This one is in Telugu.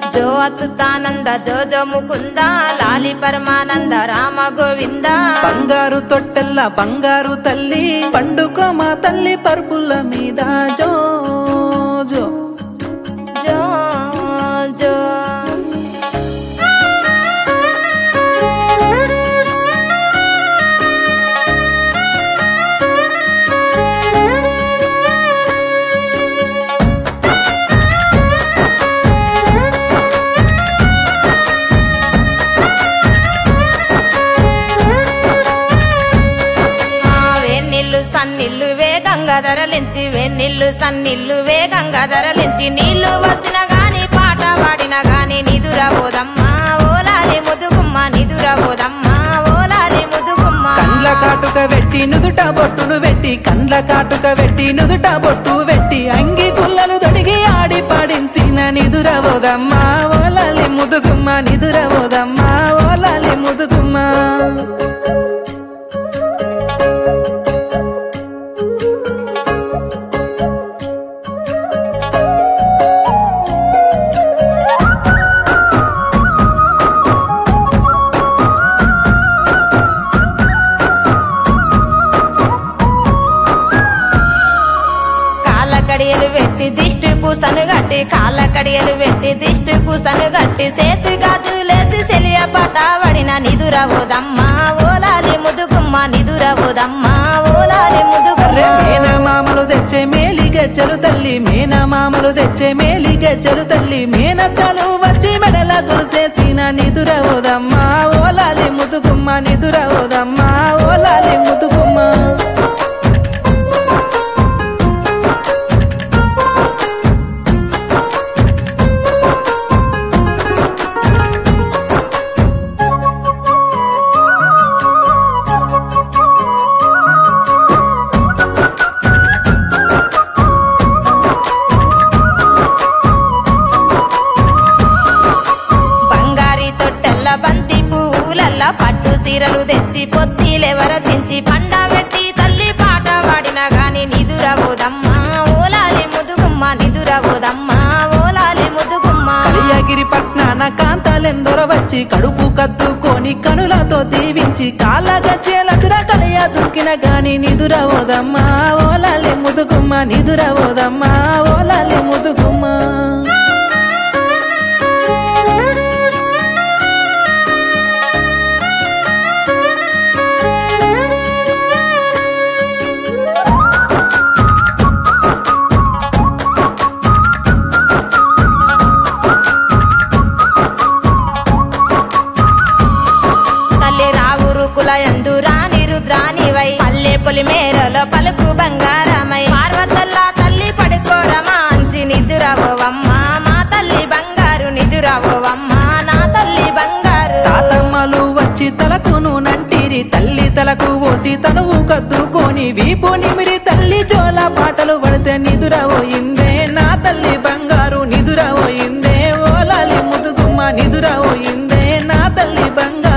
జో అచ్యుతానంద జో జో ముకుంద లాలి పరమానంద రామ గోవింద బంగారు తొట్టెల్ల బంగారు తల్లి పండుకో మా తల్లి పరుపుల మీద జో జో జో జో ఆ వేనిల్లు సన్నిల్లు వేగంగా ధరలించి వెన్నీళ్ళు సన్నిల్లు వేగంగా ధరలించి నీళ్లు వసిన గాని పాట పాడిన గాని నిదురబోదమ్మా ఓలాలి ముదుగుమ్మ నిదురబోదమ్మా ఓలాలి ముదుగుమ్మ కండ్ల కాటుక పెట్టి నుదుట బొట్టును పెట్టి కండ్ల కాటుక పెట్టి నుదుట బొట్టు పెట్టి అంగి కుల్లలు దొడిగి ఆడి పాడించిన నిదురవోదమ్మా ఓలాలి ముదుగుమ్మ నిదురవోదమ్మా ఓలాలి ముదుగుమ్మ కాళ్ళ కడియలు పెట్టి దిష్టి పూసను గట్టి కాళ్ళ కడియలు పెట్టి దిష్టి పూసను గట్టి సేతు గాజులేసి సెలియ పట పడిన నిదురవోదమ్మా ఓలాలి ముదుగుమ్మ నిదురవోదమ్మా ఓలాలి అర్రె ముదుగుమ్మ మేన మామలు తెచ్చే మేలి గజ్జలు తల్లి మేన మామలు తెచ్చే మేలి గజ్జలు తల్లి మేనత్తలు వచ్చి మెడల గురిసేసిన నిదురవోదమ్మా ఓలాలి ముదుగుమ్మ నిదురవోదమ్మా ఓలాలి ముదుగుమ్మ బంగారి తొట్టెల్ల బంతి పువ్వులల్ల పట్టు సీరలు తెచ్చి పొత్తిలెవర పెంచి పండ పెట్టి తల్లి పాట పాడిన గాని నిదురవోదమ్మా ఓలాలి ముదుగుమ్మ నిదురవోదమ్మా ఓలాలి ముదుగుమ్మ కలియగిరి పట్నాన కాంతాలెందొర వచ్చి కడుపు కత్తుకొని కనులతో దీవించి కాళ్ళ గజ్జెలదుర కలియ దుక్కిన గాని నిదురవోదమ్మా ఓలాలి ముదుగుమ్మ నిదురవోదమ్మా ఓలాలి ముదుగుమ్మ తల్లి రావురుకుల ఎందు రాని రుద్రానివై పల్లె పొలి మేరలో పలుకు బంగారమై పార్వతల్లా తల్లి పడుకోరమా అంచి నిదురవోవమ్మా మా తల్లి బంగారు నిదురవోవమ్మా నా తల్లి బంగారు తాతమ్మలు వచ్చి తలకు నంటిరి తల్లి తలకు ఓసి తనువు కత్తుకొని వీపు నిమిరి తల్లి చోల పాటలు పడితే నిదురపోయిందే నా తల్లి బంగారు నిదురపోయిందే ఓలాలి ముదుగుమ్మ నిదురపోయిందే నా తల్లి బంగారు